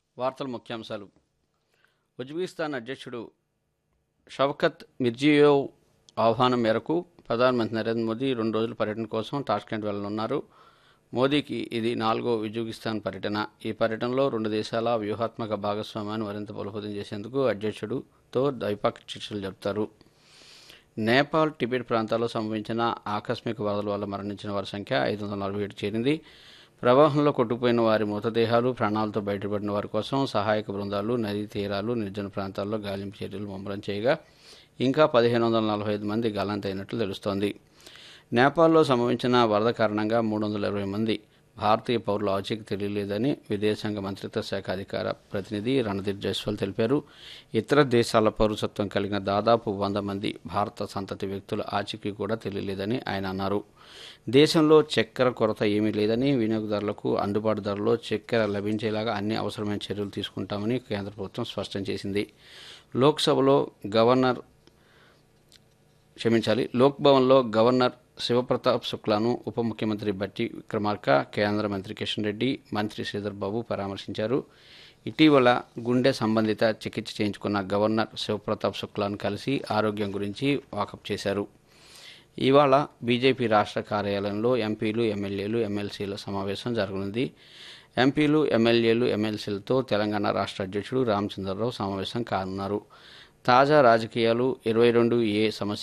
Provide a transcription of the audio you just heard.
వార్తల ముఖ్యాంశాలు ఉజ్బెకిస్తాన్ అధ్యక్షుడు షవకత్ మిర్జియోవ్ ఆహ్వానం మేరకు ప్రధానమంత్రి నరేంద్ర మోదీ రెండు రోజుల పర్యటన కోసం టాష్కెంట్ వెళ్లనున్నారు మోదీకి ఇది నాలుగో ఉజ్బెకిస్తాన్ పర్యటన ఈ పర్యటనలో రెండు దేశాల వ్యూహాత్మక భాగస్వామ్యాన్ని మరింత బలోపేతం చేసేందుకు అధ్యక్షుడుతో ద్వైపాక్షిక చర్చలు జరుపుతారు నేపాల్ టిబెట్ ప్రాంతాల్లో సంభవించిన ఆకస్మిక వరదల వల్ల మరణించిన వారి సంఖ్య ఐదు వందల నలభై ఏడు చేరింది ప్రవాహంలో కొట్టుకుపోయిన వారి మృతదేహాలు ప్రాణాలతో బయటపడిన వారి కోసం సహాయక బృందాలు నదీ తీరాలు నిర్జన ప్రాంతాల్లో గాలింపు చర్యలు ముమ్మరం చేయగా ఇంకా పదిహేను వందల నలభై ఐదు మంది గల్లంతైనట్లు తెలుస్తోంది నేపాల్లో సంభవించిన వరద కారణంగా మూడు వందల ఇరవై మంది భారతీయ పౌరుల ఆచూకీ తెలియలేదని విదేశాంగ మంత్రిత్వ శాఖ అధికార ప్రతినిధి రణదీప్ జైస్వాల్ తెలిపారు ఇతర దేశాల పౌరసత్వం కలిగిన దాదాపు వంద మంది భారత సంతతి వ్యక్తుల ఆచూకీ కూడా తెలియలేదని ఆయన అన్నారు దేశంలో చక్కెర కొరత ఏమీ లేదని వినియోగదారులకు అందుబాటు ధరలో చక్కెర లభించేలాగా అన్ని అవసరమైన చర్యలు తీసుకుంటామని కేంద్ర ప్రభుత్వం స్పష్టం చేసింది లోక్సభలో గవర్నర్ క్షమించాలి లోక్ భవన్లో గవర్నర్ శివప్రతాప్ శుక్లాను ఉప ముఖ్యమంత్రి బట్టి విక్రమార్క కేంద్ర మంత్రి కిషన్ రెడ్డి మంత్రి శ్రీధర్ బాబు పరామర్శించారు ఇటీవల గుండె సంబంధిత చికిత్స చేయించుకున్న గవర్నర్ శివప్రతాప్ శుక్లాను కలిసి ఆరోగ్యం గురించి వాకప్ చేశారు ఇవాళ బీజేపీ రాష్ట్ర కార్యాలయంలో ఎంపీలు ఎమ్మెల్యేలు ఎమ్మెల్సీల సమావేశం జరగనుంది ఎంపీలు ఎమ్మెల్యేలు ఎమ్మెల్సీలతో తెలంగాణ రాష్ట్ర అధ్యక్షుడు రామచంద్రరావు సమావేశం కానున్నారు తాజా రాజకీయాలు ఇరవై రెండు ఏ సమస్య